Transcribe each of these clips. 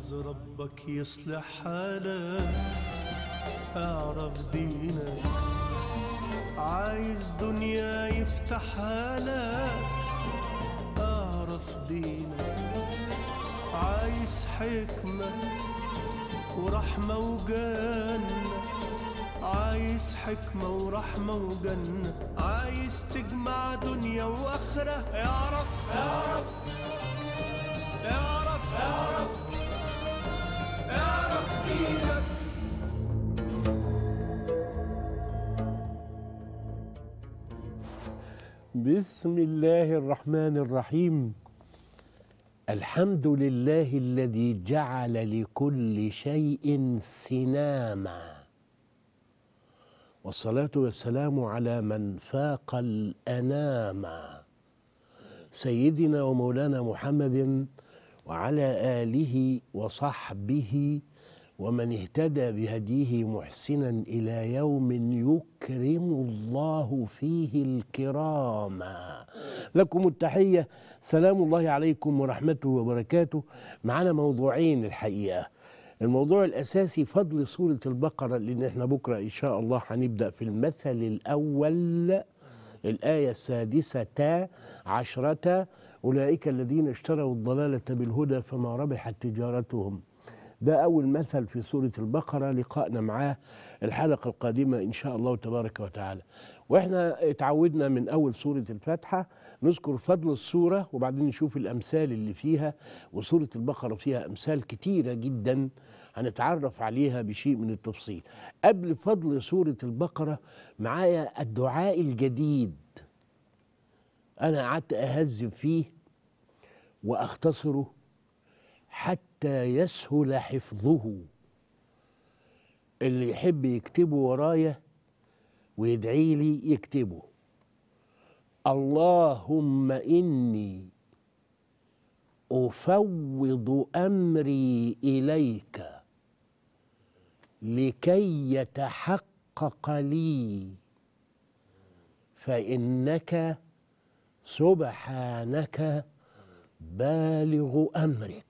عايز ربك يصلح حالك اعرف دينك عايز دنيا يفتحها لك اعرف دينك عايز حكمة ورحمة وجنة عايز حكمة ورحمة وجنة عايز تجمع دنيا وآخرة اعرف اعرف اعرف اعرف اعرف دينك بسم الله الرحمن الرحيم الحمد لله الذي جعل لكل شيء سناما والصلاة والسلام على من فاق الأنام سيدنا ومولانا محمد وعلى آله وصحبه ومن اهتدى بهديه محسنا إلى يوم يكرم الله فيه الكرام لكم التحية سلام الله عليكم ورحمته وبركاته معنا موضوعين الحقيقة الموضوع الأساسي فضل سورة البقرة لأن احنا بكرة إن شاء الله هنبدأ في المثل الأول الآية السادسة عشرة أولئك الذين اشتروا الضلالة بالهدى فما ربحت تجارتهم ده أول مثل في سورة البقرة لقائنا معاه الحلقة القادمة إن شاء الله تبارك وتعالى وإحنا اتعودنا من أول سورة الفاتحة نذكر فضل السورة وبعدين نشوف الأمثال اللي فيها وسورة البقرة فيها أمثال كتيرة جدا هنتعرف عليها بشيء من التفصيل قبل فضل سورة البقرة معايا الدعاء الجديد أنا قعدت أهذب فيه وأختصره حتى يسهل حفظه اللي يحب يكتبه ورايا ويدعي لي يكتبه اللهم إني أفوض أمري إليك لكي يتحقق لي فإنك سبحانك بالغ أمرك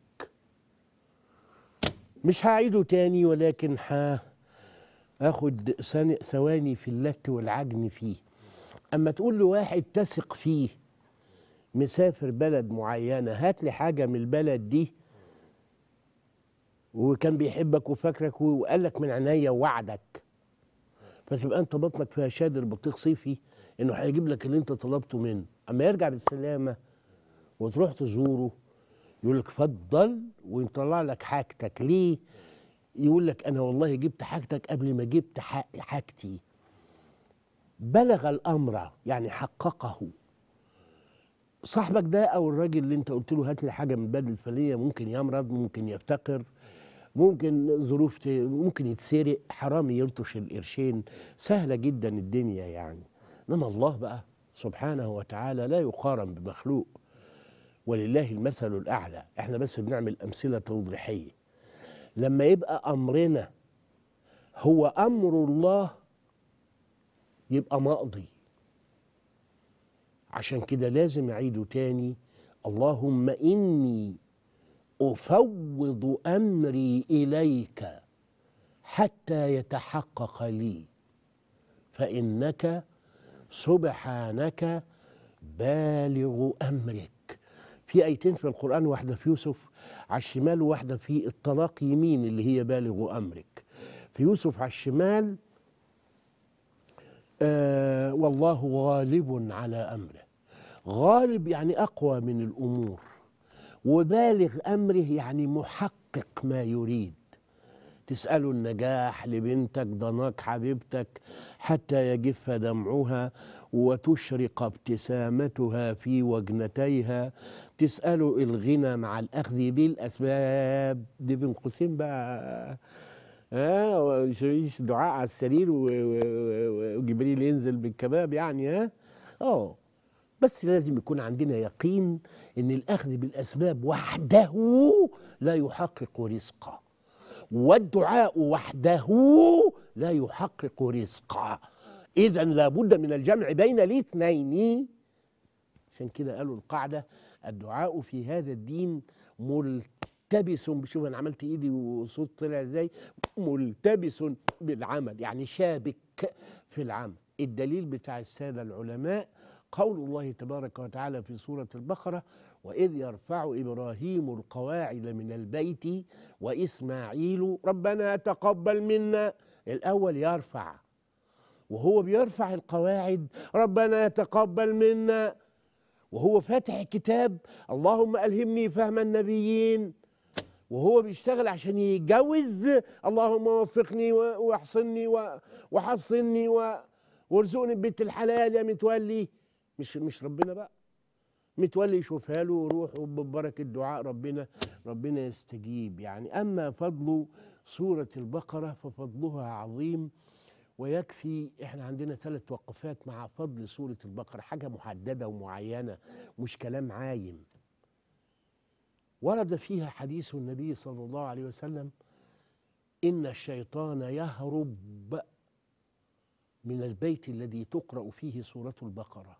مش هعيده تاني ولكن هاخد ثواني في اللت والعجن فيه اما تقول لواحد تثق فيه مسافر بلد معينة هات لي حاجة من البلد دي وكان بيحبك وفاكرك وقال لك من عينيا ووعدك فتبقى انت بطنك فيها شادر بطيخ صيفي انه هيجيب لك اللي انت طلبته منه اما يرجع بالسلامة وتروح تزوره يقول لك اتفضل ويطلع لك حاجتك ليه يقول لك انا والله جبت حاجتك قبل ما جبت حاجتي بلغ الامر يعني حققه صاحبك ده او الراجل اللي انت قلت له هات لي حاجه من البلد الفلانيه ممكن يمرض ممكن يفتقر ممكن ظروف ممكن يتسرق حرامي يلطش القرشين سهله جدا الدنيا يعني انما الله بقى سبحانه وتعالى لا يقارن بمخلوق ولله المثل الأعلى احنا بس بنعمل أمثلة توضيحية لما يبقى أمرنا هو أمر الله يبقى مقضي عشان كده لازم أعيده تاني اللهم إني أفوض أمري إليك حتى يتحقق لي فإنك سبحانك بالغ أمرك في ايتين في القران واحده في يوسف على الشمال وواحده في الطلاق يمين اللي هي بالغ امرك في يوسف على الشمال آه والله غالب على امره غالب يعني اقوى من الامور وبالغ امره يعني محقق ما يريد تسأله النجاح لبنتك ضناك حبيبتك حتى يجف دمعها وتشرق ابتسامتها في وجنتيها تسأله الغنى مع الأخذ بالأسباب دي بين قوسين بقى ها مش دعاء على السرير وجبريل ينزل بالكباب يعني ها اه بس لازم يكون عندنا يقين ان الاخذ بالاسباب وحده لا يحقق رزقا والدعاء وحده لا يحقق رزقا اذا لابد من الجمع بين الاثنين عشان كده قالوا القاعده الدعاء في هذا الدين ملتبس شوف انا عملت ايدي وصوت طلع ازاي ملتبس بالعمل يعني شابك في العمل الدليل بتاع الساده العلماء قول الله تبارك وتعالى في سوره البقره واذ يرفع ابراهيم القواعد من البيت واسماعيل ربنا تقبل منا الاول يرفع وهو بيرفع القواعد ربنا تقبل منا وهو فاتح الكتاب اللهم ألهمني فهم النبيين وهو بيشتغل عشان يتجوز اللهم وفقني و- واحصني و- وحصني و- وارزقني ببيت الحلال يا متولي مش مش ربنا بقى متولي يشوفها له وروح وببركة دعاء ربنا ربنا يستجيب يعني أما فضل سورة البقرة ففضلها عظيم ويكفي احنا عندنا ثلاث وقفات مع فضل سورة البقرة حاجة محددة ومعينة مش كلام عايم ورد فيها حديث النبي صلى الله عليه وسلم إن الشيطان يهرب من البيت الذي تقرأ فيه سورة البقرة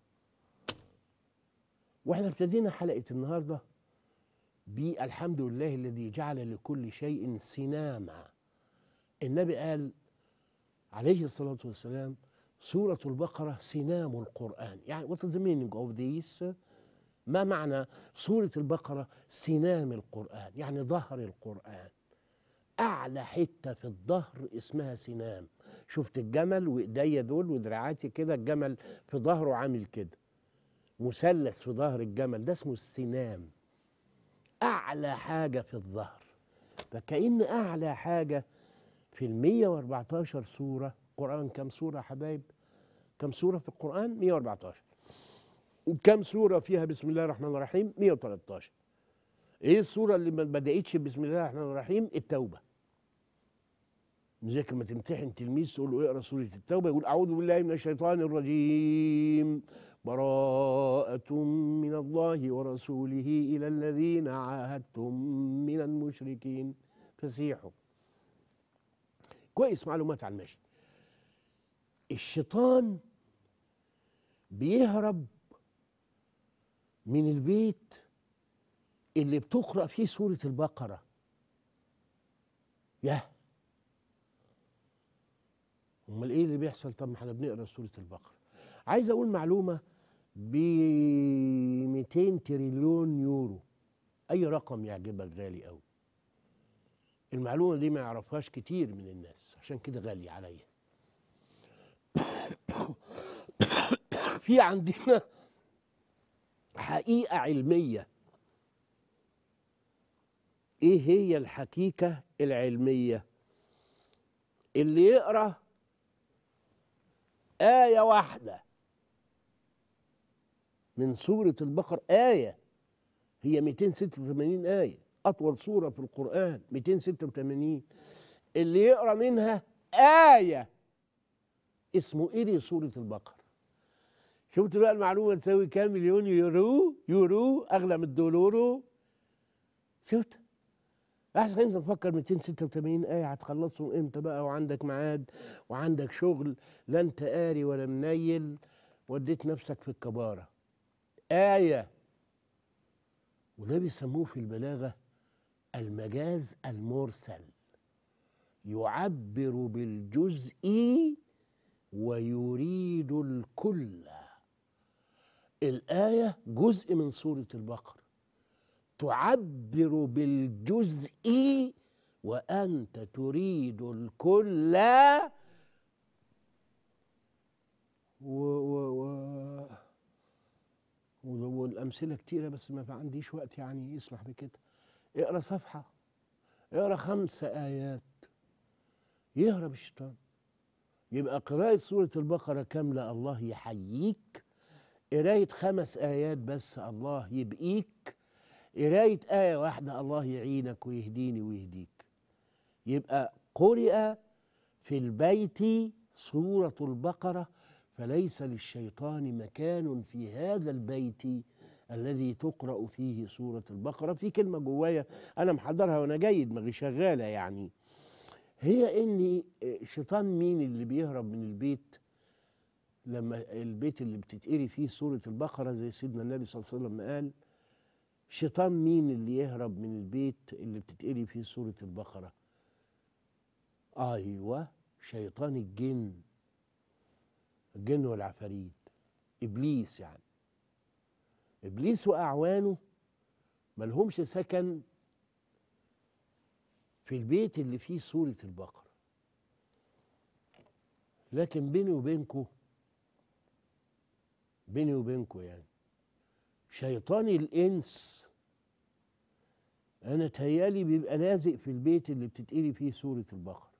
واحنا ابتدينا حلقة النهاردة بالحمد لله الذي جعل لكل شيء سناما النبي قال عليه الصلاة والسلام سورة البقرة سنام القرآن يعني what is the meaning of this ما معنى سورة البقرة سنام القرآن يعني ظهر القرآن أعلى حتة في الظهر اسمها سنام شفت الجمل وإيديا دول ودراعاتي كده الجمل في ظهره عامل كده مثلث في ظهر الجمل ده اسمه السنام أعلى حاجة في الظهر فكأن أعلى حاجة في ال 114 سورة القرآن كم سورة يا حبايب؟ كم سورة في القرآن؟ 114 وكم سورة فيها بسم الله الرحمن الرحيم؟ 113 ايه السورة اللي ما بدأتش بسم الله الرحمن الرحيم؟ التوبة زي لما تمتحن تلميذ تقول له اقرا سورة التوبة يقول أعوذ بالله من الشيطان الرجيم براءة من الله ورسوله إلى الذين عاهدتم من المشركين فسيحوا كويس معلومات عن المشي الشيطان بيهرب من البيت اللي بتقرأ فيه سورة البقرة ياه امال ايه اللي بيحصل طب ما احنا بنقرا سوره البقره عايز اقول معلومه ب 200 تريليون يورو اي رقم يعجبك غالي قوي المعلومه دي ما يعرفهاش كتير من الناس عشان كده غاليه عليا في عندنا حقيقه علميه ايه هي الحقيقه العلميه اللي يقرا آية واحدة من سورة البقر آية هي 286 آية أطول سورة في القرآن 286 اللي يقرأ منها آية اسمه إيه دي سورة البقر شفت بقى المعلومة تساوي كام مليون يورو يورو أغلى من الدولارو شفت احسن انت تفكر 286 آية هتخلصهم امتى بقى وعندك ميعاد وعندك شغل لا انت قاري ولا منيل وديت نفسك في الكبارة آية وده بيسموه في البلاغة المجاز المرسل يعبر بالجزء ويريد الكل الآية جزء من سورة البقرة تعبر بالجزء وأنت تريد الكل و و و و- والأمثلة كتيرة بس ما عنديش وقت يعني يسمح بكده اقرا صفحة اقرا خمس آيات يهرب الشيطان يبقى قراءة سورة البقرة كاملة الله يحييك قراية خمس آيات بس الله يبقيك قراية آية واحدة الله يعينك ويهديني ويهديك يبقى قرئ في البيت سورة البقرة فليس للشيطان مكان في هذا البيت الذي تقرأ فيه سورة البقرة في كلمة جوايا أنا محضرها وأنا جاي دماغي شغالة يعني هي إن الشيطان مين اللي بيهرب من البيت لما البيت اللي بتتقري فيه سورة البقرة زي سيدنا النبي صلى الله عليه وسلم قال شيطان مين اللي يهرب من البيت اللي بتتقري فيه سورة البقرة أيوة شيطان الجن الجن والعفاريت إبليس يعني إبليس وأعوانه ملهمش سكن في البيت اللي فيه سورة البقرة لكن بيني وبينكم بيني وبينكم يعني شيطان الإنس أنا تهيالي بيبقى لازق في البيت اللي بتتقري فيه سورة البقرة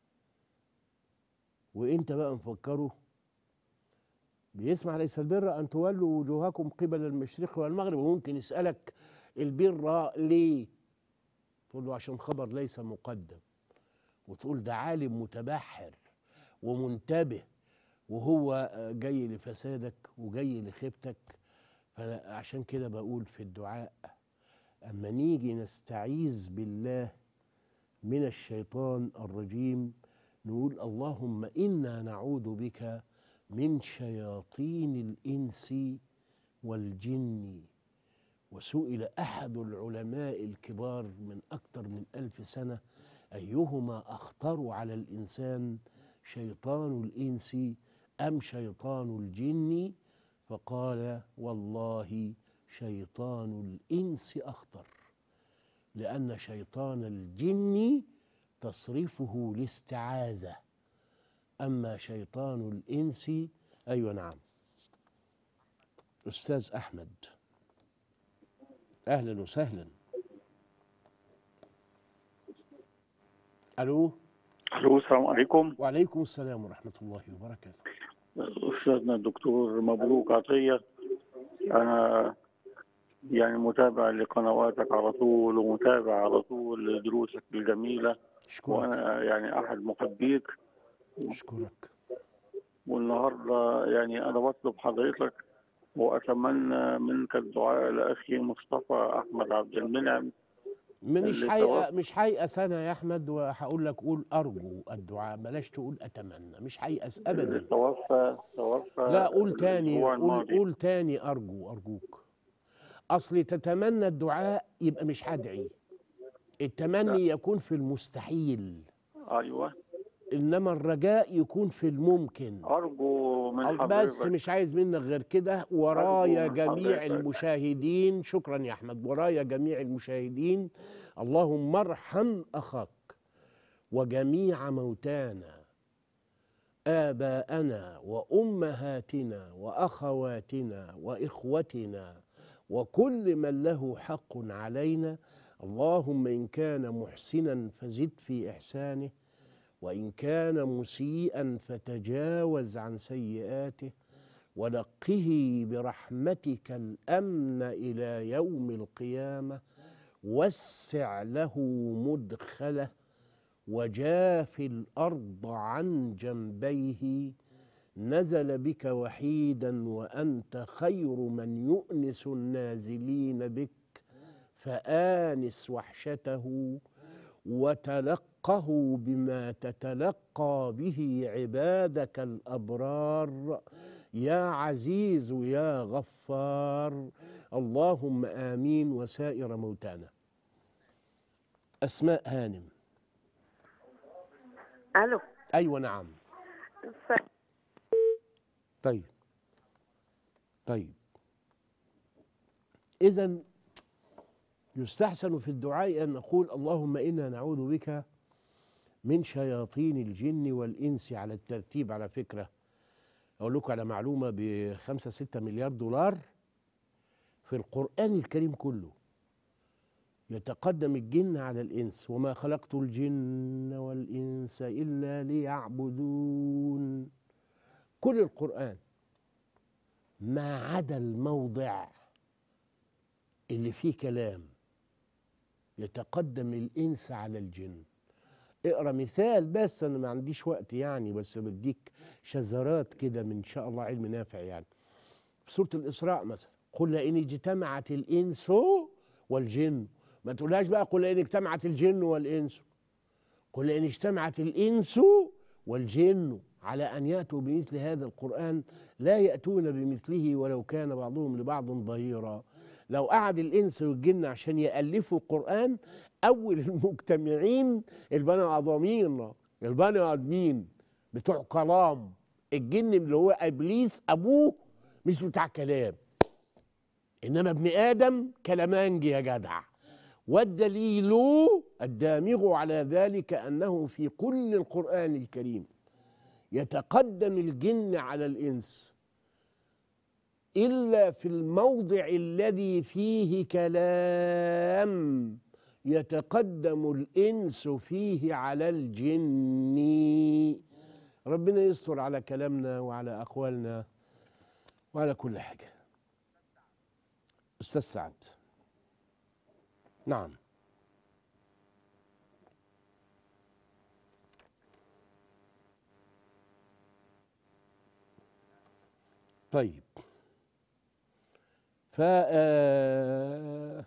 وانت بقى مفكره بيسمع ليس البر ان تولوا وجوهكم قبل المشرق والمغرب وممكن يسالك البر ليه تقول له عشان خبر ليس مقدم وتقول ده عالم متبحر ومنتبه وهو جاي لفسادك وجاي لخيبتك فعشان كده بقول في الدعاء اما نيجي نستعيذ بالله من الشيطان الرجيم نقول اللهم انا نعوذ بك من شياطين الانس والجن وسئل احد العلماء الكبار من اكثر من الف سنه ايهما اخطر على الانسان شيطان الانس ام شيطان الجن فقال والله شيطان الانس اخطر لان شيطان الجن تصرفه الاستعاذه اما شيطان الانس ايوه نعم استاذ احمد اهلا وسهلا الو الو السلام عليكم وعليكم السلام ورحمه الله وبركاته استاذنا الدكتور مبروك عطيه انا يعني متابع لقنواتك على طول ومتابع على طول لدروسك الجميله اشكرك وانا يعني احد محبيك اشكرك والنهارده يعني انا بطلب حضرتك واتمنى منك الدعاء لاخي مصطفى احمد عبد المنعم مش اللي حقيقة توفى. مش هيأس انا يا احمد وهقول لك قول ارجو الدعاء بلاش تقول اتمنى مش هيأس اللي ابدا توفى توفى لا قول تاني الأسبوع قول, الماضي. قول تاني ارجو ارجوك اصل تتمنى الدعاء يبقى مش هدعي التمني يكون في المستحيل ايوه انما الرجاء يكون في الممكن ارجو من بس حضرتك مش عايز منك غير كده ورايا أرجو من جميع حضرتك. المشاهدين شكرا يا احمد ورايا جميع المشاهدين اللهم ارحم اخاك وجميع موتانا اباءنا وامهاتنا واخواتنا واخوتنا وكل من له حق علينا اللهم ان كان محسنا فزد في احسانه وان كان مسيئا فتجاوز عن سيئاته ونقه برحمتك الامن الى يوم القيامه وسع له مدخله وجاف الارض عن جنبيه نزل بك وحيدا وانت خير من يؤنس النازلين بك فانس وحشته وتلقه بما تتلقى به عبادك الابرار يا عزيز يا غفار اللهم امين وسائر موتانا اسماء هانم الو ايوه نعم ف- طيب طيب اذا يستحسن في الدعاء ان نقول اللهم انا نعوذ بك من شياطين الجن والانس على الترتيب على فكره اقول لكم على معلومه بخمسة ستة مليار دولار في القران الكريم كله يتقدم الجن على الانس وما خلقت الجن والانس الا ليعبدون كل القرآن ما عدا الموضع اللي فيه كلام يتقدم الإنس على الجن اقرا مثال بس انا ما عنديش وقت يعني بس بديك شذرات كده من شاء الله علم نافع يعني في سورة الإسراء مثلا قل إن اجتمعت الإنس والجن ما تقولهاش بقى قل إن اجتمعت الجن والإنس قل إن اجتمعت الإنس والجن على أن يأتوا بمثل هذا القرآن لا يأتون بمثله ولو كان بعضهم لبعض ظهيرا لو قعد الانس والجن عشان يالفوا القران اول المجتمعين البني ادمين البني ادمين بتوع كلام الجن اللي هو ابليس ابوه مش بتاع كلام انما ابن ادم كلامانجي يا جدع والدليل الدامغ على ذلك انه في كل القران الكريم يتقدم الجن على الانس الا في الموضع الذي فيه كلام يتقدم الانس فيه على الجن ربنا يستر على كلامنا وعلى اقوالنا وعلى كل حاجه استاذ سعد نعم طيب ف آه،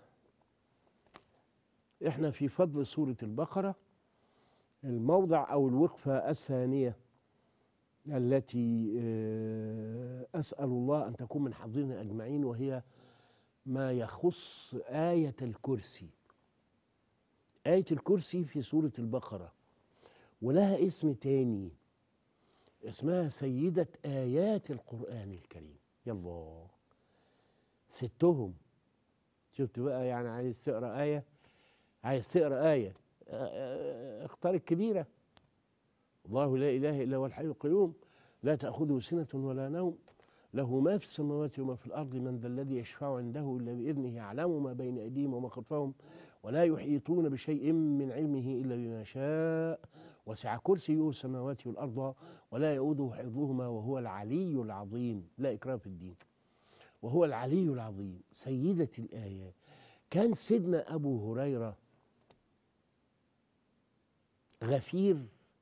احنا في فضل سورة البقرة الموضع أو الوقفة الثانية التي آه، أسأل الله أن تكون من حظنا أجمعين وهي ما يخص آية الكرسي آية الكرسي في سورة البقرة ولها اسم تاني اسمها سيدة آيات القرآن الكريم يلا ستهم شفت بقى يعني عايز تقرأ آية عايز تقرأ آية آه، آه، اختار الكبيرة الله لا إله إلا هو الحي القيوم لا تأخذه سنة ولا نوم له ما في السماوات وما في الأرض من ذا الذي يشفع عنده إلا بإذنه يعلم ما بين أيديهم وما خلفهم ولا يحيطون بشيء من علمه إلا بما شاء وسع كرسيه السماوات والأرض ولا يؤوده حفظهما وهو العلي العظيم لا إكراه في الدين وهو العلي العظيم سيدة الآيات كان سيدنا أبو هريرة غفير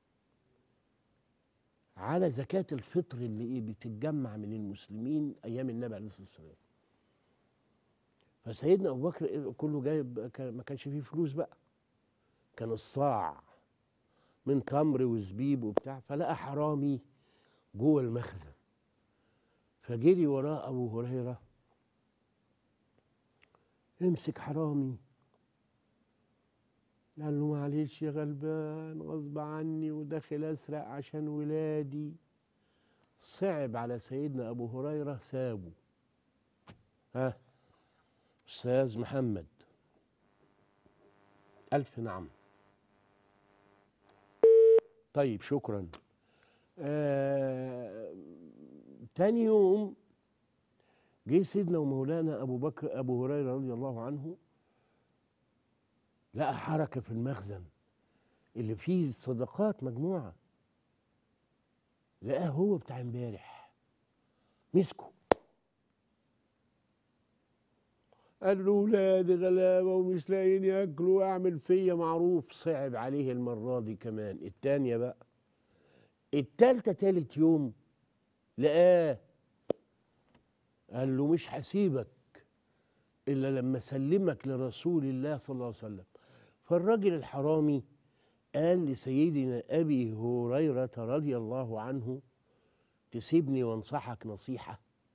على زكاة الفطر اللي إيه بتتجمع من المسلمين أيام النبي عليه الصلاة والسلام فسيدنا أبو بكر إيه كله جايب كان- ما كانش فيه فلوس بقى كان الصاع من تمر وزبيب وبتاع فلقى حرامي جوه المخزن فجري وراه أبو هريرة امسك حرامي قال له معلش يا غلبان غصب عني وداخل اسرق عشان ولادي صعب على سيدنا ابو هريره سابه ها استاذ محمد الف نعم طيب شكرا آه تاني يوم جه سيدنا ومولانا ابو بكر ابو هريره رضي الله عنه لقى حركه في المخزن اللي فيه صدقات مجموعه لقاه هو بتاع امبارح مسكه قال له ولادي غلابه ومش لاقيين ياكلوا واعمل فيا معروف صعب عليه المره دي كمان التانيه بقى التالتة تالت يوم لقاه قال له مش هسيبك الا لما اسلمك لرسول الله صلى الله عليه وسلم فالراجل الحرامي قال لسيدنا ابي هريره رضي الله عنه تسيبني وانصحك نصيحه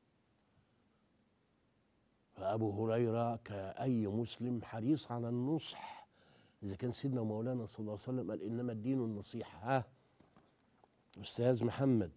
فابو هريره كاي مسلم حريص على النصح اذا كان سيدنا مولانا صلى الله عليه وسلم قال انما الدين النصيحه ها استاذ محمد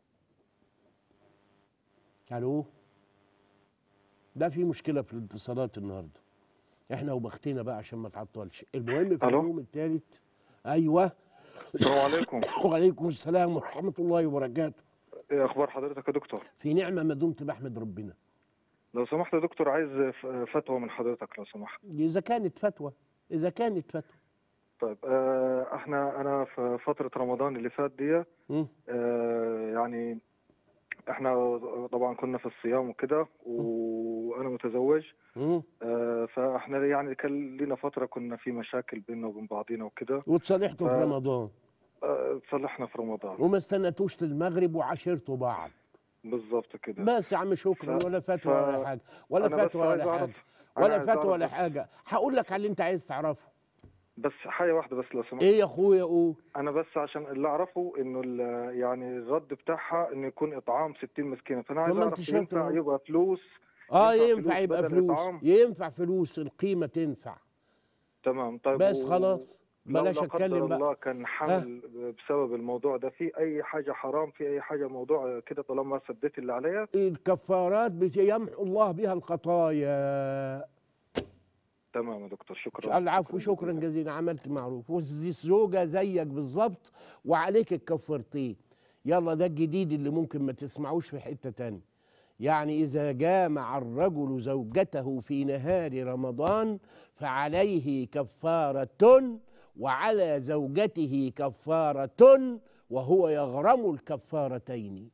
الو ده في مشكله في الاتصالات النهارده احنا وبختنا بقى عشان ما تعطلش المهم في ألو؟ اليوم الثالث ايوه السلام عليكم وعليكم السلام ورحمه الله وبركاته ايه اخبار حضرتك يا دكتور في نعمه ما دمت بحمد ربنا لو سمحت يا دكتور عايز ف- فتوى من حضرتك لو سمحت اذا كانت فتوى اذا كانت فتوى طيب آه احنا انا في فتره رمضان اللي فات دي مم. آه يعني احنا طبعا كنا في الصيام وكده وانا متزوج مم. آه فاحنا يعني كان لنا فتره كنا في مشاكل بيننا وبين بعضينا وكده وتصالحتوا في ف- رمضان آه صلحنا في رمضان وما استنتوش للمغرب وعاشرتوا بعض بالظبط كده بس يا عم شكرا ف- ولا فتوى ف- ولا حاجه ولا أنا بس فتوى عايز ولا أعرف- حاجه أنا ولا عايز فتوى أعرف ولا بس- حاجه هقول لك على اللي انت عايز تعرفه بس حاجه واحده بس لو سمحت ايه يا اخويا قول انا بس عشان اللي اعرفه انه ال- يعني الرد بتاعها انه يكون اطعام 60 مسكينه فانا عايز طب ما اعرف أنت شاطر ينفع أهو. يبقى فلوس اه ينفع ينفع فلوس يبقى بدل فلوس الإطعام؟ ينفع فلوس القيمه تنفع تمام طيب بس و- خلاص لو بلاش لا اتكلم قدر بقى الله كان حمل بسبب الموضوع ده في اي حاجه حرام في اي حاجه موضوع كده طالما سديت اللي عليا الكفارات بت- يمحو الله بها الخطايا تمام يا دكتور شكرا العفو شكرا جزيلا عملت معروف والزوجة زيك بالظبط وعليك الكفارتين يلا ده الجديد اللي ممكن ما تسمعوش في حتة تانية يعني إذا جامع الرجل زوجته في نهار رمضان فعليه كفارة وعلى زوجته كفارة وهو يغرم الكفارتين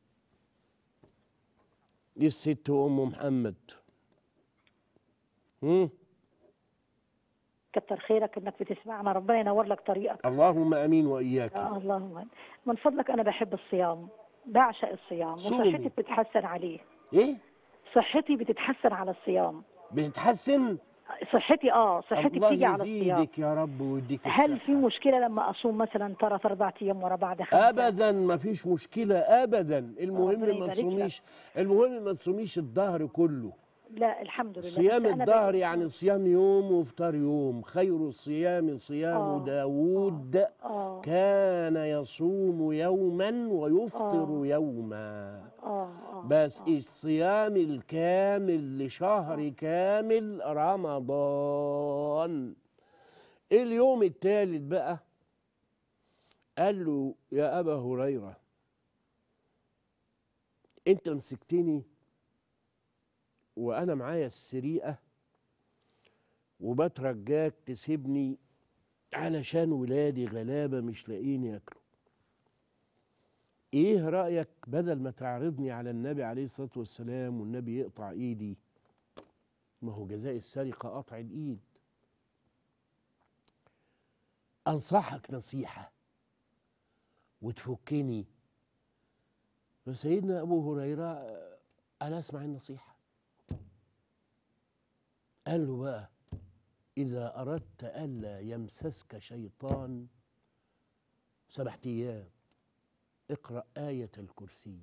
دي الست أم محمد هم؟ كتر خيرك انك بتسمعنا ربنا ينور لك طريقك اللهم امين واياك يا اللهم من فضلك انا بحب الصيام بعشق الصيام صومي. وصحتي بتتحسن عليه ايه صحتي بتتحسن على الصيام بتحسن صحتي اه صحتي الله بتيجي على الصيام يزيدك يا رب ويديك هل الصحة. في مشكله لما اصوم مثلا ثلاث اربع ايام ورا بعض خمسه ابدا ما فيش مشكله ابدا ربنا المهم ما يبارك تصوميش المهم ما تصوميش الظهر كله لا الحمد لله صيام بس أنا الظهر بقيت- يعني صيام يوم وافطار يوم خير الصيام صيام آه، داود اه كان يصوم يوما ويفطر آه. يوما اه اه بس آه. الصيام الكامل لشهر كامل رمضان اليوم الثالث بقى قال له يا أبا هريرة أنت مسكتني وأنا معايا السريقة وبترجاك تسيبني علشان ولادي غلابة مش لاقيين ياكلوا ايه رأيك بدل ما تعرضني على النبي عليه الصلاة والسلام والنبي يقطع ايدي ما هو جزاء السرقة قطع الايد انصحك نصيحة وتفكني فسيدنا ابو هريرة آه، انا اسمع النصيحة قال له بقى اذا اردت الا يمسسك شيطان سبعة ايام اقرأ آية الكرسي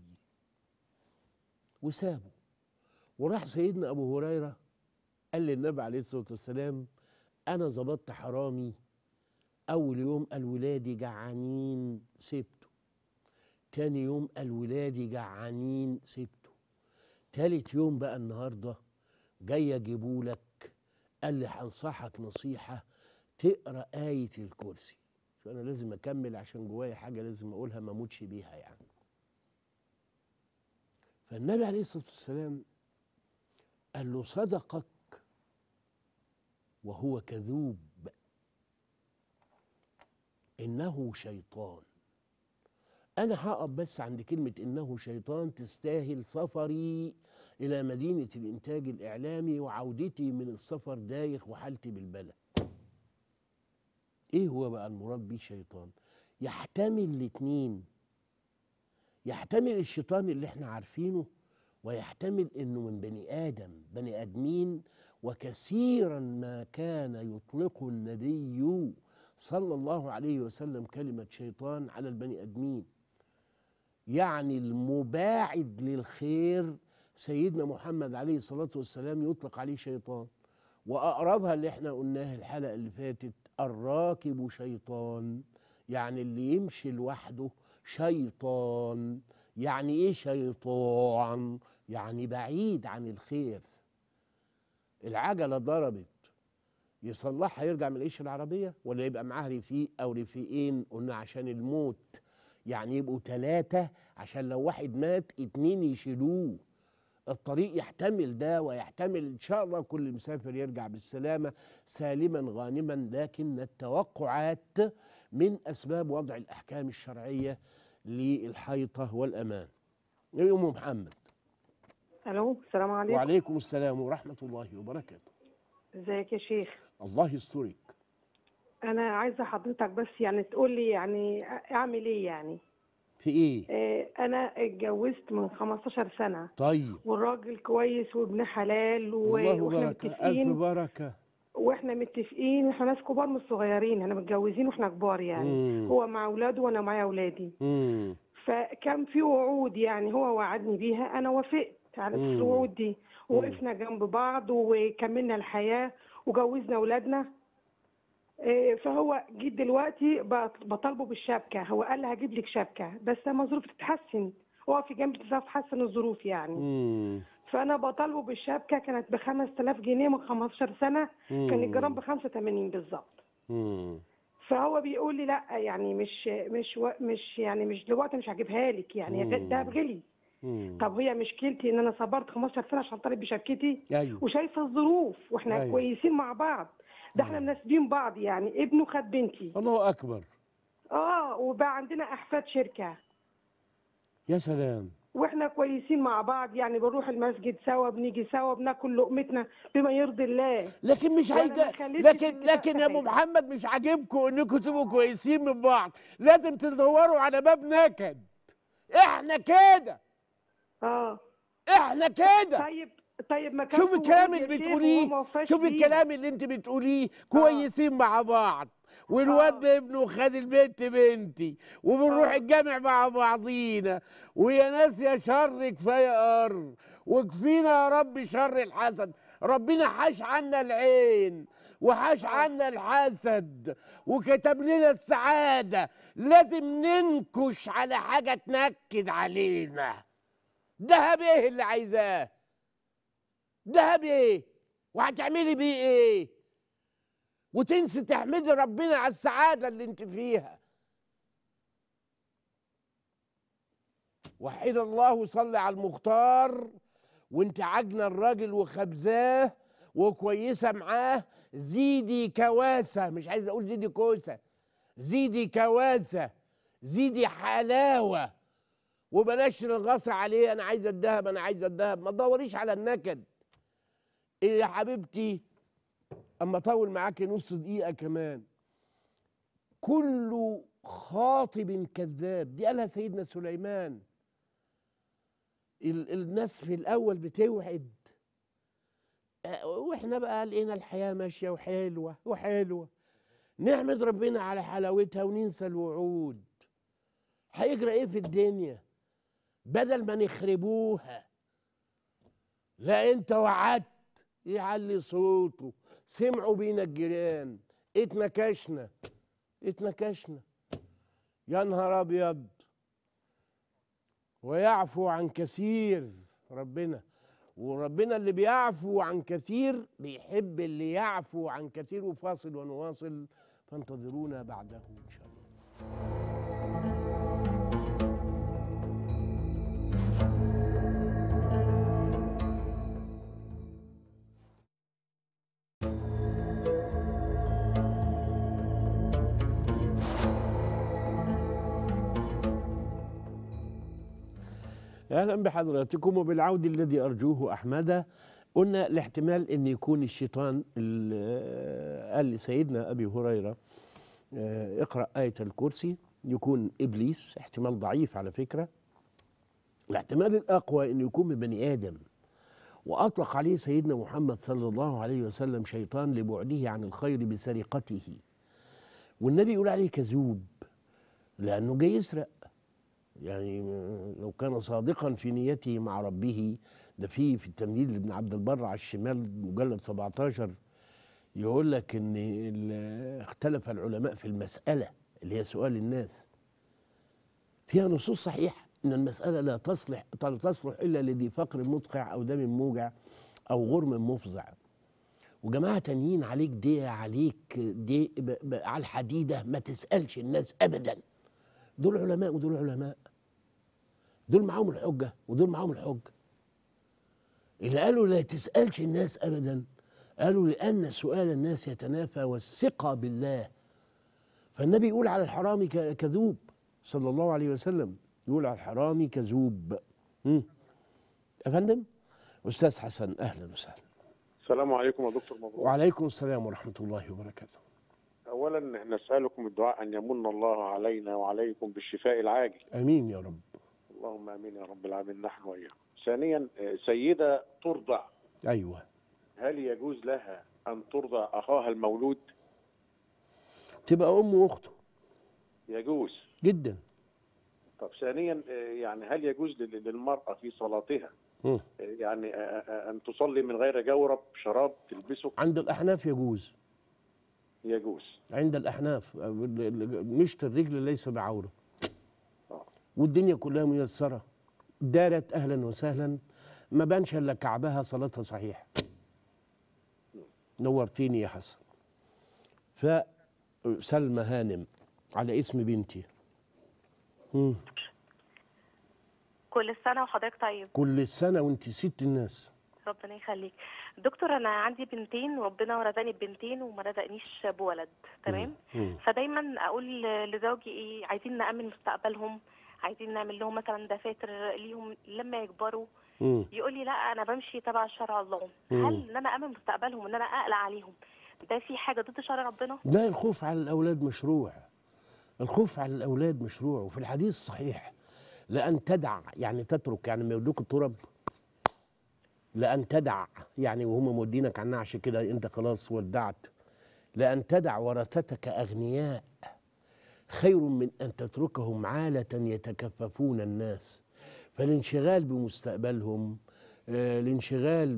وسابه وراح سيدنا أبو هريرة قال للنبي عليه الصلاة والسلام أنا ظبطت حرامي أول يوم قال ولادي جعانين سبته تاني يوم قال ولادي جعانين سبته تالت يوم بقى النهاردة جاي أجيبولك قال لي هنصحك نصيحة تقرأ آية الكرسي فانا لازم اكمل عشان جوايا حاجه لازم اقولها ما اموتش بيها يعني فالنبي عليه الصلاه والسلام قال له صدقك وهو كذوب انه شيطان انا هقف بس عند كلمه انه شيطان تستاهل سفري الى مدينه الانتاج الاعلامي وعودتي من السفر دايخ وحالتي بالبلد ايه هو بقى المراد بيه شيطان يحتمل الاتنين يحتمل الشيطان اللي احنا عارفينه ويحتمل انه من بني ادم بني ادمين وكثيرا ما كان يطلق النبي صلى الله عليه وسلم كلمة شيطان على البني ادمين يعني المباعد للخير سيدنا محمد عليه الصلاة والسلام يطلق عليه شيطان وأقربها اللي احنا قلناها الحلقة اللي فاتت الراكب شيطان يعني اللي يمشي لوحده شيطان يعني ايه شيطان يعني بعيد عن الخير العجلة ضربت يصلحها يرجع من العيش العربية ولا يبقى معاه رفيق أو رفيقين قلنا عشان الموت يعني يبقوا ثلاثة عشان لو واحد مات اتنين يشيلوه الطريق يحتمل ده ويحتمل ان شاء الله كل مسافر يرجع بالسلامه سالما غانما لكن التوقعات من اسباب وضع الاحكام الشرعيه للحيطه والامان. يا ام محمد الو السلام عليكم وعليكم السلام ورحمه الله وبركاته. ازيك يا شيخ الله يسترك. انا عايزه حضرتك بس يعني تقول لي يعني اعمل ايه يعني في ايه؟ آه، انا اتجوزت من 15 سنه طيب والراجل كويس وابن حلال و- الله واحنا بركه الف متفقين بركه. واحنا متفقين احنا ناس كبار مش صغيرين احنا متجوزين واحنا كبار يعني مم. هو مع اولاده وانا معايا اولادي امم فكان في وعود يعني هو وعدني بيها انا وافقت على مم. الصعود دي ووقفنا جنب بعض وكملنا الحياه وجوزنا اولادنا إيه، فهو جيت دلوقتي بط- بطالبه بالشبكه هو قال لي هجيب لك شبكه بس لما الظروف تتحسن اقفي جنبي تعرف تحسن الظروف يعني مم. فانا بطالبه بالشبكه كانت ب 5000 جنيه من 15 سنه كان مم. الجرام ب 85 بالظبط مم. فهو بيقول لي لا يعني مش مش و- مش يعني مش دلوقتي مش هجيبها لك يعني مم. ده بغلي مم. طب هي مشكلتي ان انا صبرت 15 سنه عشان طالب بشبكتي ايوه وشايفه الظروف واحنا أيوة. أيوة. كويسين مع بعض ده احنا مناسبين بعض يعني ابنه خد بنتي الله اكبر اه وبقى عندنا احفاد شركه يا سلام واحنا كويسين مع بعض يعني بنروح المسجد سوا بنيجي سوا بناكل لقمتنا بما يرضي الله لكن مش وأنا هيدا ما خليتش لكن النساء لكن يا ابو حاجة. محمد مش عاجبكم انكم تبقوا كويسين من بعض لازم تدوروا على باب نكد احنا كده اه احنا كده طيب طيب ما كان شوف في الكلام وجود اللي يا شيخ بتقوليه وهو ما وفاش شوف بيه. الكلام اللي انت بتقوليه كويسين مع بعض والواد ابنه خد البنت بنتي وبنروح آه. الجامع مع بعضينا ويا ناس يا شر كفايه قر وكفينا يا رب شر الحسد ربنا حاش عنا العين وحاش عنا الحسد وكتب لنا السعاده لازم ننكش على حاجه تنكد علينا دهب ايه اللي عايزاه دهب ايه وهتعملي بيه ايه وتنسي تحمدي ربنا على السعاده اللي انت فيها وحيد الله وصلي على المختار وانت عاجنه الراجل وخبزاه وكويسه معاه زيدي كواسه مش عايز اقول زيدي كوسه زيدي كواسه زيدي حلاوه وبلاش نغص عليه انا عايزه الذهب انا عايزه الذهب ما تدوريش على النكد إيه يا حبيبتي اما اطول معاكي نص دقيقه كمان كل خاطب كذاب دي قالها سيدنا سليمان ال- الناس في الاول بتوعد آه، واحنا بقى لقينا الحياه ماشيه وحلوه وحلوه نحمد ربنا على حلاوتها وننسى الوعود هيجرى ايه في الدنيا بدل ما نخربوها لا انت وعدت يعلي صوته سمعوا بينا الجيران اتنكشنا اتنكشنا يا نهار ابيض ويعفو عن كثير ربنا وربنا اللي بيعفو عن كثير بيحب اللي يعفو عن كثير وفاصل ونواصل فانتظرونا بعده ان شاء الله اهلا بحضراتكم وبالعود الذي ارجوه احمد قلنا الاحتمال ان يكون الشيطان اللي قال لسيدنا ابي هريره آه، اقرا ايه الكرسي يكون ابليس احتمال ضعيف على فكره الاحتمال الاقوى ان يكون من بني ادم واطلق عليه سيدنا محمد صلى الله عليه وسلم شيطان لبعده عن الخير بسرقته والنبي يقول عليه كذوب لانه جاي يسرق يعني لو كان صادقا في نيته مع ربه ده في في التمهيد لابن عبد البر على الشمال مجلد 17 يقول لك ان ال- اختلف العلماء في المساله اللي هي سؤال الناس فيها نصوص صحيحه ان المساله لا تصلح لا تصلح الا لذي فقر مدقع او دم موجع او غرم مفزع وجماعه تانيين عليك دي عليك دي ب- ب- على الحديده ما تسالش الناس ابدا دول علماء ودول علماء دول معاهم الحجة ودول معاهم الحجة اللي قالوا لا تسألش الناس أبدا قالوا لأن سؤال الناس يتنافى والثقة بالله فالنبي يقول على الحرامي ك- كذوب صلى الله عليه وسلم يقول على الحرامي كذوب مم. يا فندم أستاذ حسن أهلا وسهلا السلام عليكم يا دكتور مبروك وعليكم السلام ورحمة الله وبركاته اولا نسالكم الدعاء ان يمن الله علينا وعليكم بالشفاء العاجل آمين يا رب اللهم امين يا رب العالمين نحن واياكم ثانيا آه، سيده ترضع أيوه هل يجوز لها ان ترضع اخاها المولود تبقى أم وأخته يجوز جدا طب ثانيا آه، يعني هل يجوز لل- للمراه في صلاتها مم. يعني آه، آه، ان تصلي من غير جورب شراب تلبسه عند الأحناف يجوز يجوز عند الأحناف مشط الرجل ليس بعورة آه. والدنيا كلها ميسرة دارت أهلا وسهلا ما بانش إلا كعبها صلاتها صحيح نورتيني يا حسن فسلمى هانم على اسم بنتي مم. كل سنة وحضرتك طيب كل سنة وانت ست الناس ربنا يخليك دكتور أنا عندي بنتين وربنا رزقني ببنتين وما رزقنيش بولد تمام مم. فدايما أقول لزوجي إيه عايزين نأمن مستقبلهم عايزين نعمل لهم مثلا دفاتر ليهم لما يكبروا مم. يقول لي لا أنا بمشي تبع شرع الله مم. هل إن أنا أأمن مستقبلهم إن أنا أقلق عليهم ده في حاجة ضد شرع ربنا؟ لا الخوف على الأولاد مشروع الخوف على الأولاد مشروع وفي الحديث صحيح لأن تدع يعني تترك يعني ما يودوك التراب لأن تدع يعني وهم مودينك على النعش كده أنت خلاص ودعت لأن تدع ورثتك أغنياء خير من أن تتركهم عالة يتكففون الناس فالانشغال بمستقبلهم آه، الانشغال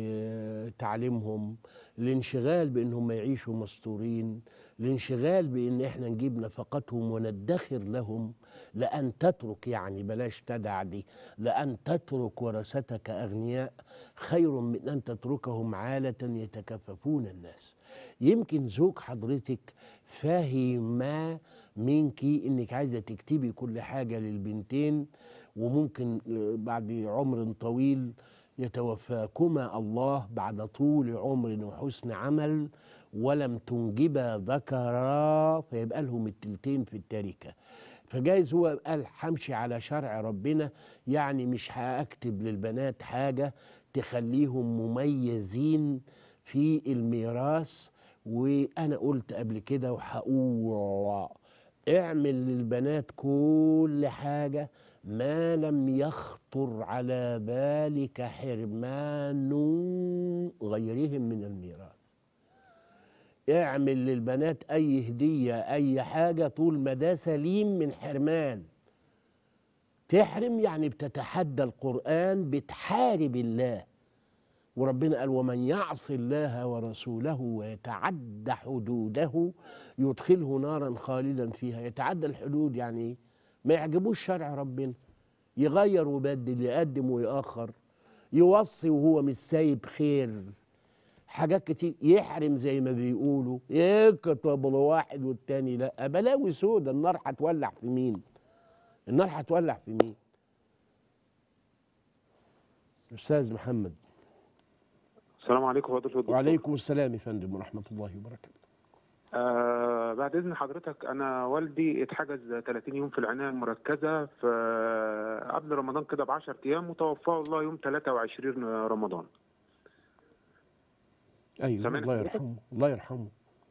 بتعليمهم الانشغال بانهم يعيشوا مستورين الانشغال بان احنا نجيب نفقتهم وندخر لهم لان تترك يعني بلاش تدع دي لان تترك ورثتك اغنياء خير من ان تتركهم عاله يتكففون الناس يمكن زوج حضرتك فاهم منك انك عايزه تكتبي كل حاجه للبنتين وممكن آه، بعد عمر طويل يتوفاكما الله بعد طول عمر وحسن عمل ولم تنجبا ذكرا فيبقى لهم التلتين في التركه فجايز هو قال همشي على شرع ربنا يعني مش هكتب للبنات حاجه تخليهم مميزين في الميراث وانا قلت قبل كده وهقول اعمل للبنات كل حاجه ما لم يخطر على بالك حرمان غيرهم من الميراث اعمل للبنات اي هديه اي حاجه طول ما ده سليم من حرمان تحرم يعني بتتحدى القران بتحارب الله وربنا قال ومن يعص الله ورسوله ويتعدى حدوده يدخله نارا خالدا فيها يتعدى الحدود يعني ايه ما يعجبوش شرع ربنا يغير ويبدل يقدم ويأخر يوصي وهو مش سايب خير حاجات كتير يحرم زي ما بيقولوا يكتب لواحد والتاني لا بلاوي سودا النار هتولع في مين النار هتولع في مين استاذ محمد السلام عليكم فضيلة الدكتور وعليكم السلام يا فندم ورحمه الله وبركاته آه بعد إذن حضرتك أنا والدي اتحجز 30 يوم في العناية المركزة في قبل رمضان كده ب 10 أيام وتوفاه الله يوم 23 رمضان ايوه سامعني الله حضرتك؟ يرحمه الله يرحمه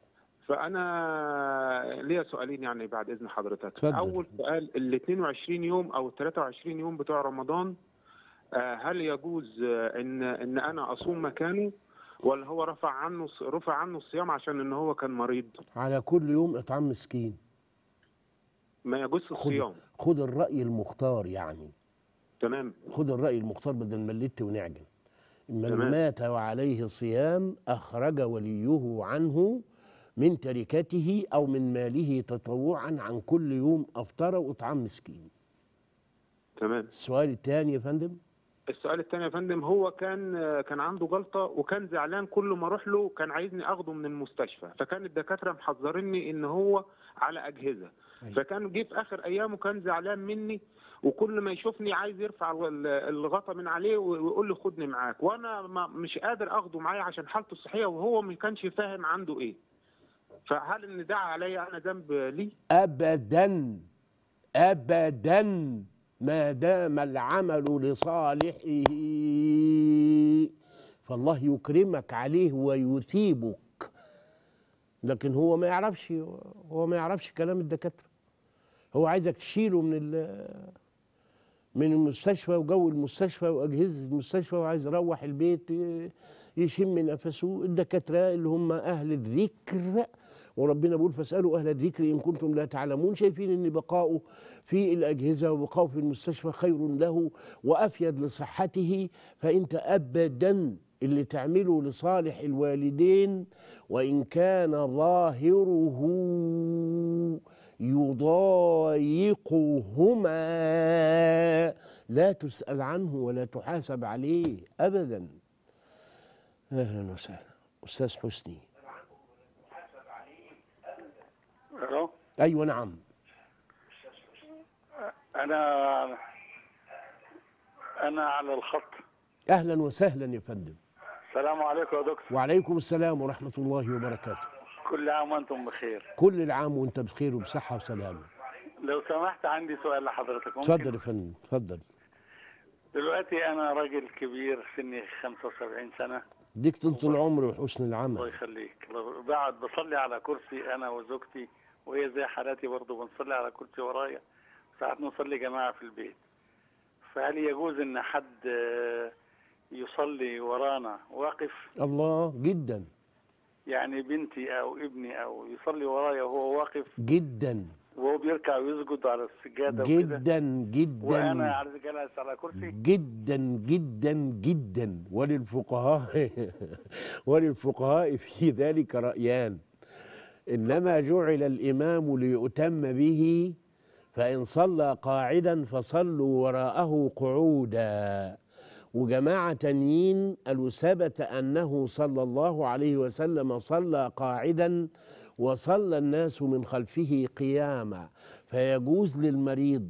فأنا ليا سؤالين يعني بعد إذن حضرتك اتفضل. أول سؤال ال 22 يوم أو ال 23 يوم بتوع رمضان آه هل يجوز آه، إن إن أنا أصوم مكانه ولا هو رفع عنه رفع عنه الصيام عشان إن هو كان مريض على كل يوم اطعام مسكين ما يجوز خد الصيام خد الراي المختار يعني تمام خد الراي المختار بدل ما نلت ونعجن من تمام. مات وعليه صيام اخرج وليه عنه من تركته او من ماله تطوعا عن كل يوم افطر واطعام مسكين تمام السؤال الثاني يا فندم السؤال الثاني يا فندم هو كان كان عنده جلطه وكان زعلان كل ما اروح له كان عايزني اخده من المستشفى فكان الدكاتره محذريني ان هو على اجهزه أيوة. فكان جه في اخر ايامه كان زعلان مني وكل ما يشوفني عايز يرفع ال- الغطا من عليه ويقول لي خدني معاك وانا ما مش قادر اخده معايا عشان حالته الصحيه وهو ما كانش فاهم عنده ايه فهل ان ده عليا انا ذنب ليه ابدا ابدا ما دام العمل لصالحه فالله يكرمك عليه ويثيبك لكن هو ما يعرفش هو ما يعرفش كلام الدكاتره هو عايزك تشيله من ال من المستشفى وجو المستشفى واجهزه المستشفى وعايز يروح البيت ي- يشم نفسه الدكاتره اللي هم اهل الذكر وربنا بيقول فاسالوا اهل الذكر ان كنتم لا تعلمون شايفين ان بقاؤه في الاجهزه وبقاؤه في المستشفى خير له وافيد لصحته فانت ابدا اللي تعمله لصالح الوالدين وان كان ظاهره يضايقهما لا تسال عنه ولا تحاسب عليه ابدا اهلا وسهلا استاذ حسني الو ايوه نعم انا انا على الخط اهلا وسهلا يا فندم السلام عليكم يا دكتور وعليكم السلام ورحمه الله وبركاته كل عام وانتم بخير كل العام وانت بخير وبصحه وسلامه لو سمحت عندي سؤال لحضرتك ممكن؟ اتفضل يا فندم اتفضل دلوقتي انا راجل كبير سني 75 سنه ديك طول العمر وحسن الله العمل يخليك بقعد بصلي على كرسي انا وزوجتي وهي زي حالاتي برضه بنصلي على كرسي ورايا ساعات نصلي جماعه في البيت فهل يجوز ان حد آه، يصلي ورانا واقف الله جدا يعني بنتي او ابني او يصلي ورايا وهو واقف جدا وهو بيركع ويسجد على السجاده وكده جدا وانا جدا عايز جالس على كرسي جدا جدا جدا وللفقهاء وللفقهاء في ذلك رأيان إنما جعل الإمام ليؤتم به فإن صلى قاعدا فصلوا وراءه قعودا وجماعة تانيين قالوا ثبت أنه صلى الله عليه وسلم صلى قاعدا وصلى الناس من خلفه قياما فيجوز للمريض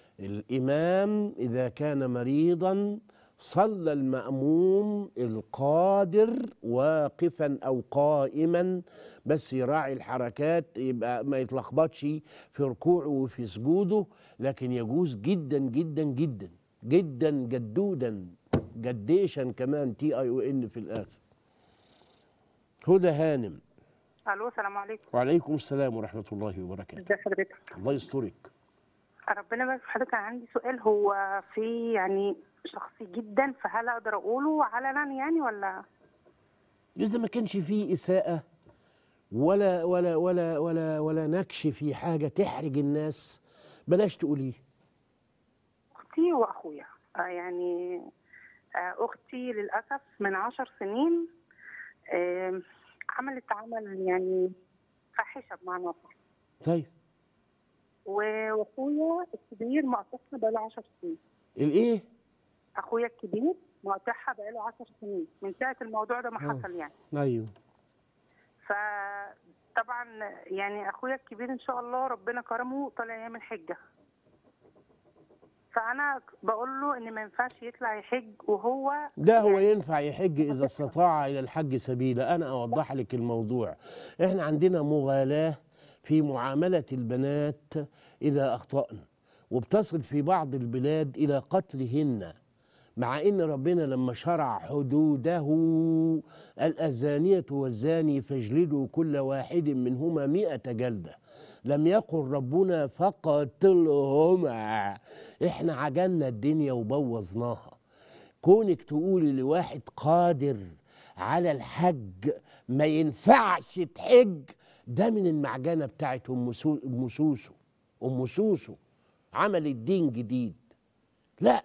الإمام إذا كان مريضا صلى المأموم القادر واقفا أو قائما بس يراعي الحركات يبقى ما يتلخبطش في ركوعه وفي سجوده لكن يجوز جدا جدا جدا جدا جدودا جديشا كمان تي اي او ان في الاخر هدى هانم الو السلام عليكم وعليكم السلام ورحمه الله وبركاته ازي حضرتك الله يسترك ربنا يبارك في حضرتك انا عندي سؤال هو في يعني شخصي جدا فهل اقدر اقوله علنا يعني ولا إذا ما كانش فيه إساءة ولا ولا ولا ولا ولا نكش في حاجة تحرج الناس بلاش تقوليه اختي واخويا آه يعني آه اختي للاسف من عشر سنين آه عملت عمل يعني فاحشه بمعنى اصح طيب و- واخويا الكبير مقطعها بقاله 10 سنين الإيه؟ اخويا الكبير مقطعها بقاله 10 سنين من ساعه الموضوع ده ما آه. حصل يعني أيوه فطبعا يعني اخويا الكبير ان شاء الله ربنا كرمه طالع يعمل حجه فانا بقول له ان ما ينفعش يطلع يحج وهو ده هو ينفع يحج إذا استطاع إلى الحج سبيلا أنا أوضح لك الموضوع إحنا عندنا مغالاة في معاملة البنات إذا أخطأن وبتصل في بعض البلاد إلى قتلهن مع ان ربنا لما شرع حدوده قال الزانية والزاني فاجلدوا كل واحد منهما مئة جلدة لم يقل ربنا فقتلهما احنا عجلنا الدنيا وبوظناها كونك تقولي لواحد قادر على الحج ما ينفعش تحج ده من المعجنة بتاعت أم سو- أم سوسو أم سوسو عملت دين جديد لا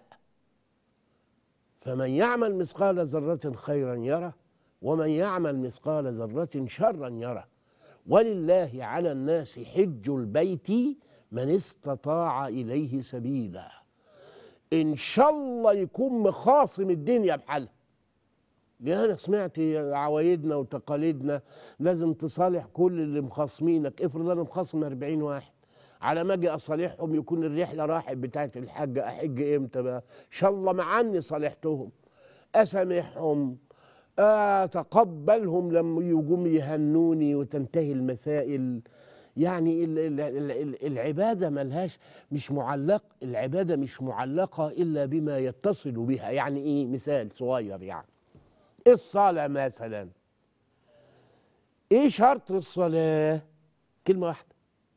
فمن يعمل مثقال ذرة خيرا يره ومن يعمل مثقال ذرة شرا يره ولله على الناس حج البيت من استطاع إليه سبيلا إن شاء الله يكون مخاصم الدنيا بحالها لأن أنا سمعت عوايدنا وتقاليدنا لازم تصالح كل اللي مخاصمينك افرض أنا مخاصم 40 واحد على ما اجي اصالحهم يكون الرحله راحت بتاعت الحج احج امتى بقى ان شاء الله مع اني صالحتهم اسامحهم اتقبلهم لما يجوا يهنوني وتنتهي المسائل يعني ال- ال- ال- ال- العباده ملهاش مش معلق العباده مش معلقه الا بما يتصل بها يعني ايه مثال صغير يعني الصلاه مثلا ايه شرط الصلاه كلمه واحده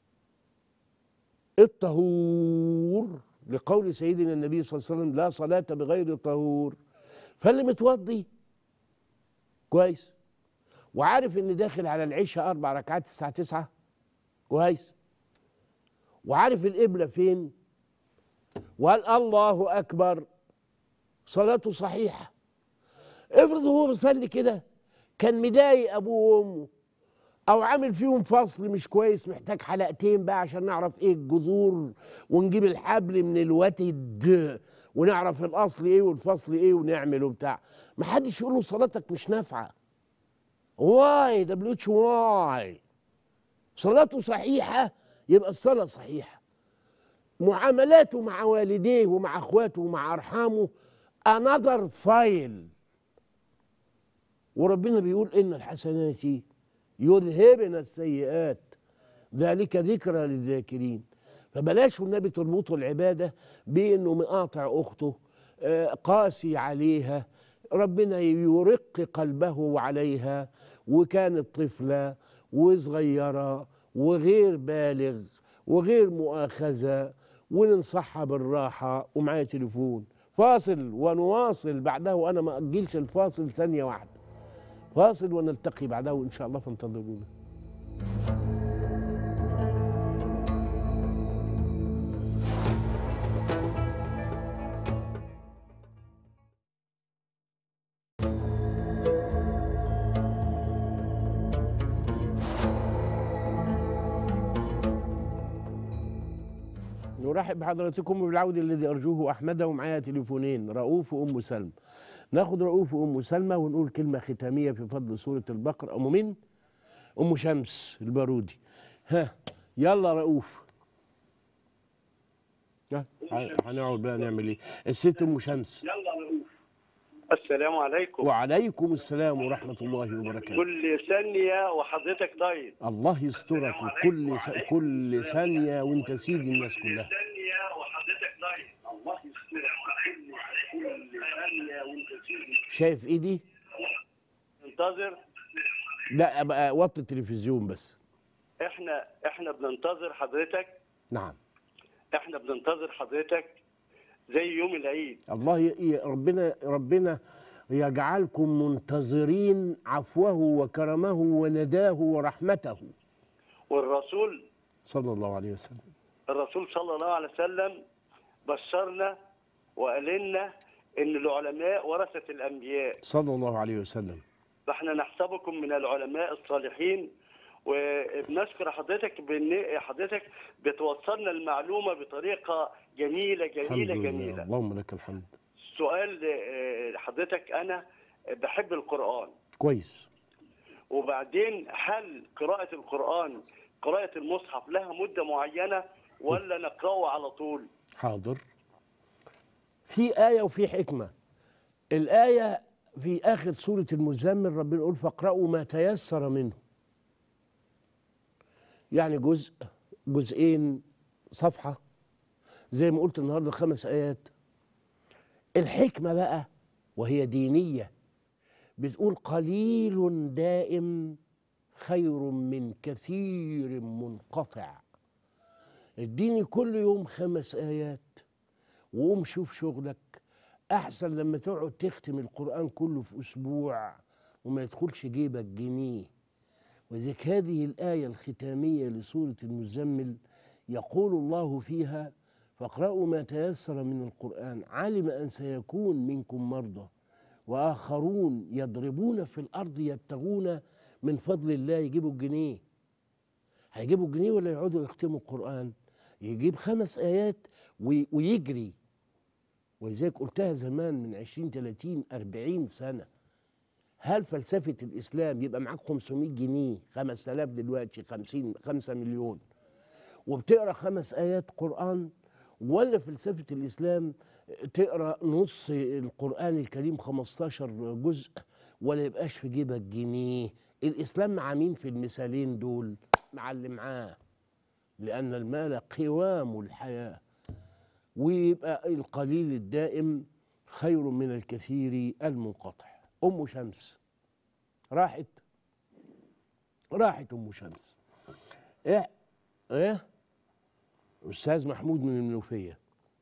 الطهور لقول سيدنا النبي صلى الله عليه وسلم لا صلاة بغير طهور فاللي متوضي كويس وعارف ان داخل على العشاء اربع ركعات الساعه 9 كويس وعارف القبله فين وقال الله اكبر صلاته صحيحه افرض هو بيصلي كده كان مضايق ابوه وامه او عامل فيهم فصل مش كويس محتاج حلقتين بقى عشان نعرف ايه الجذور ونجيب الحبل من الوتد ونعرف الاصل ايه والفصل ايه ونعمل وبتاع ما حدش يقول له صلاتك مش نافعه واي دبليو اتش واي صلاته صحيحه يبقى الصلاه صحيحه معاملاته مع والديه ومع اخواته ومع ارحامه انذر فايل وربنا بيقول ان الحسنات يذهبن السيئات ذلك ذكرى للذاكرين فبلاش والنبي تربطوا العباده بانه مقاطع اخته آه، قاسي عليها ربنا يرق قلبه عليها وكانت طفله وصغيره وغير بالغ وغير مؤاخذه وننصحها بالراحه ومعايا تليفون فاصل ونواصل بعده وانا ما اجلش الفاصل ثانيه واحده فاصل ونلتقي بعده ان شاء الله فانتظرونا نرحب بحضراتكم بالعود الذي ارجوه احمد ومعايا تليفونين رؤوف وام سلمى ناخد رؤوف وام سلمى ونقول كلمه ختاميه في فضل سوره البقره ام مين ام شمس البارودي ها يلا رؤوف ها، هنقعد بقى نعمل ايه الست ام شمس السلام عليكم وعليكم السلام ورحمه الله وبركاته كل ثانية وحضرتك طيب الله يسترك وكل س... كل ثانيه وانت سيد الناس كلها ثانية وحضرتك طيب الله يسترك كل ثانية وانت سيدي شايف ايدي انتظر لا ابقى وطي التلفزيون بس احنا احنا بننتظر حضرتك نعم احنا بننتظر حضرتك زي يوم العيد الله ي... ي- ربنا ربنا يجعلكم منتظرين عفوه وكرمه ونداه ورحمته والرسول صلى الله عليه وسلم الرسول صلى الله عليه وسلم بشرنا وقال لنا ان العلماء ورثة الانبياء صلى الله عليه وسلم فاحنا نحسبكم من العلماء الصالحين وبنشكر حضرتك بان حضرتك بتوصلنا المعلومه بطريقه جميله الحمد جميله لله جميله اللهم لك الحمد سؤال آه، حضرتك انا بحب القران كويس وبعدين هل قراءه القران قراءه المصحف لها مده معينه ولا نقراه على طول حاضر في آية وفي حكمة الآية في آخر سورة المزمل ربنا يقول فاقرأوا ما تيسر منه يعني جزء جزئين صفحة زي ما قلت النهاردة خمس آيات الحكمة بقى وهي دينية بتقول قليل دائم خير من كثير منقطع اديني كل يوم خمس آيات وقوم شوف شغلك احسن لما تقعد تختم القران كله في اسبوع وما يدخلش جيبك جنيه وذلك هذه الايه الختاميه لسوره المزمل يقول الله فيها فاقرأوا ما تيسر من القرآن علم أن سيكون منكم مرضى وآخرون يضربون في الأرض يبتغون من فضل الله يجيبوا الجنيه هيجيبوا الجنيه ولا يقعدوا يختموا القرآن يجيب خمس آيات وي- ويجري ولذلك قلتها زمان من 20 30 40 سنة هل فلسفة الإسلام يبقى معاك 500 جنيه 5000 دلوقتي 50 5 مليون وبتقرا خمس آيات قرآن ولا فلسفة الإسلام تقرا نص القرآن الكريم 15 جزء ولا يبقاش في جيبك جنيه الإسلام مع مين في المثالين دول مع اللي معاه لأن المال قوام الحياة ويبقى القليل الدائم خير من الكثير المنقطع أم شمس راحت راحت أم شمس إيه إيه أستاذ محمود من المنوفية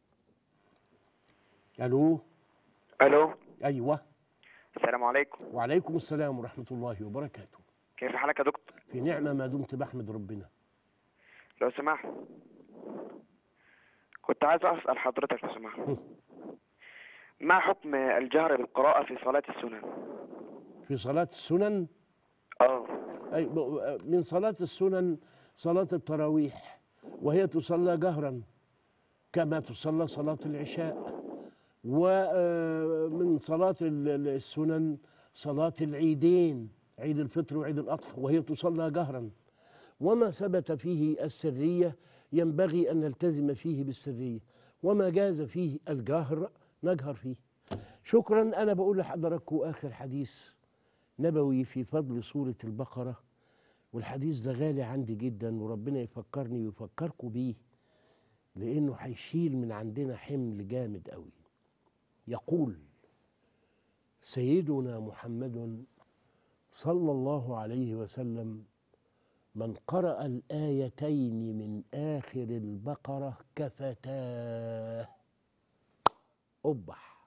ألو الو أيوه السلام عليكم وعليكم السلام ورحمة الله وبركاته كيف حالك يا دكتور في نعمة ما دمت بحمد ربنا لو سمحت كنت عايز اسال حضرتك لو سمحت ما حكم الجهر بالقراءة في صلاة السنن في صلاة السنن اه أي ب- من صلاة السنن صلاة التراويح وهي تصلى جهرا كما تصلى صلاة العشاء ومن صلاة ال- ال- السنن صلاة العيدين عيد الفطر وعيد الأضحى وهي تصلى جهرا وما ثبت فيه السرية ينبغي أن نلتزم فيه بالسرية وما جاز فيه الجهر نجهر فيه شكرا أنا بقول لحضراتكم آخر حديث نبوي في فضل سورة البقرة والحديث ده غالي عندي جدا وربنا يفكرني ويفكركم بيه لأنه هيشيل من عندنا حمل جامد قوي يقول سيدنا محمد صلى الله عليه وسلم من قرأ الآيتين من آخر البقرة كفتاه أبح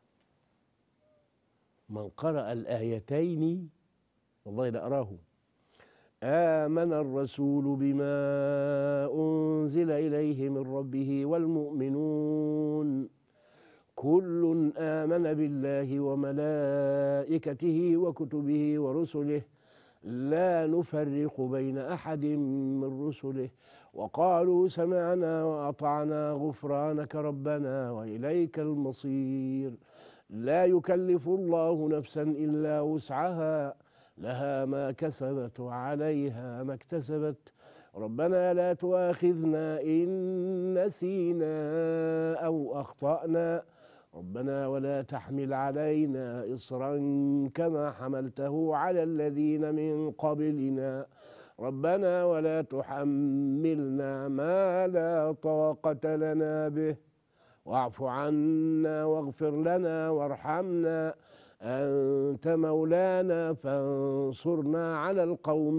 من قرأ الآيتين والله لأراه آمن الرسول بما أنزل إليه من ربه والمؤمنون كل آمن بالله وملائكته وكتبه ورسله لا نفرق بين أحد من رسله وقالوا سمعنا وأطعنا غفرانك ربنا وإليك المصير لا يكلف الله نفسا إلا وسعها لها ما كسبت وعليها ما اكتسبت ربنا لا تؤاخذنا إن نسينا أو أخطأنا ربنا ولا تحمل علينا إصرا كما حملته على الذين من قبلنا ربنا ولا تحملنا ما لا طاقة لنا به واعف عنا واغفر لنا وارحمنا أنت مولانا فانصرنا على القوم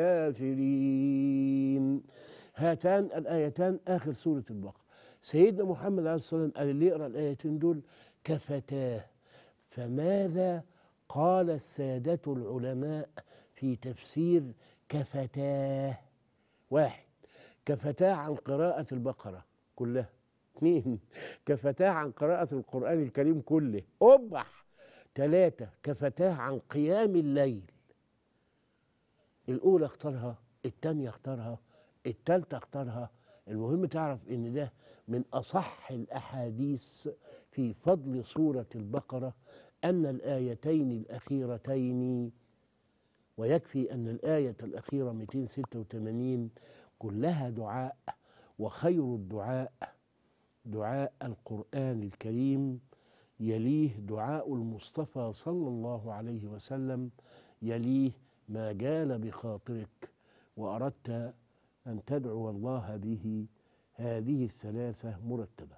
الكافرين هاتان الآيتان آخر سورة البقرة سيدنا محمد عليه الصلاة والسلام قال اللي يقرأ الآيتين دول كفتاه فماذا قال السادة العلماء في تفسير كفتاه واحد كفتاه عن قراءة البقرة كلها اثنين كفتاه عن قراءة القرآن الكريم كله أبح ثلاثة كفتاه عن قيام الليل الأولى اختارها الثانية اختارها الثالثة اختارها المهم تعرف ان ده من اصح الاحاديث في فضل سوره البقره ان الايتين الاخيرتين ويكفي ان الايه الاخيره 286 كلها دعاء وخير الدعاء دعاء القران الكريم يليه دعاء المصطفى صلى الله عليه وسلم يليه ما جال بخاطرك واردت أن تدعو الله به هذه الثلاثة مرتبة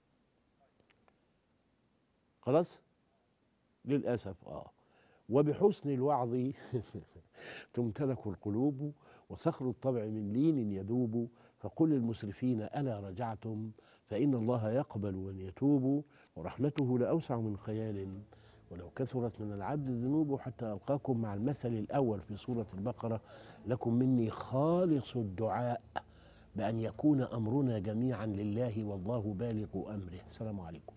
خلاص للأسف آه وبحسن الوعظ تمتلك القلوب وصخر الطبع من لين يذوب فقل للمسرفين ألا رجعتم فإن الله يقبل من يتوب ورحمته لأوسع من خيال ولو كثرت من العبد الذنوب حتى ألقاكم مع المثل الأول في سورة البقرة لكم مني خالص الدعاء بأن يكون أمرنا جميعا لله والله بالغ أمره السلام عليكم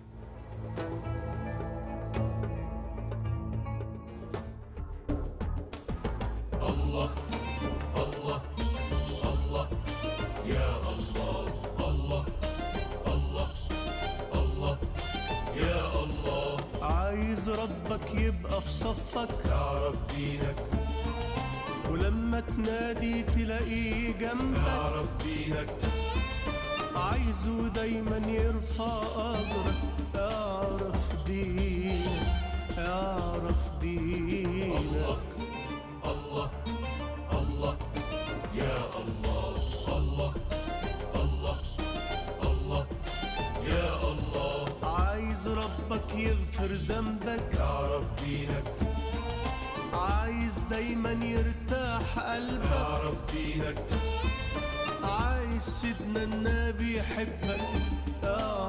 الله الله الله يا الله الله الله الله يا الله عايز ربك يبقى في صفك تعرف دينك ولما تنادي تلاقيه جنبك تعرف دينك عايزه دايما يرفع قدرك اعرف دينك اعرف دينك الله الله يا الله الله الله الله يا الله عايز ربك يغفر ذنبك تعرف دينك عايز دايما يرتاح قلبك تعرف دينك عايز سيدنا النبي يحبك تعرف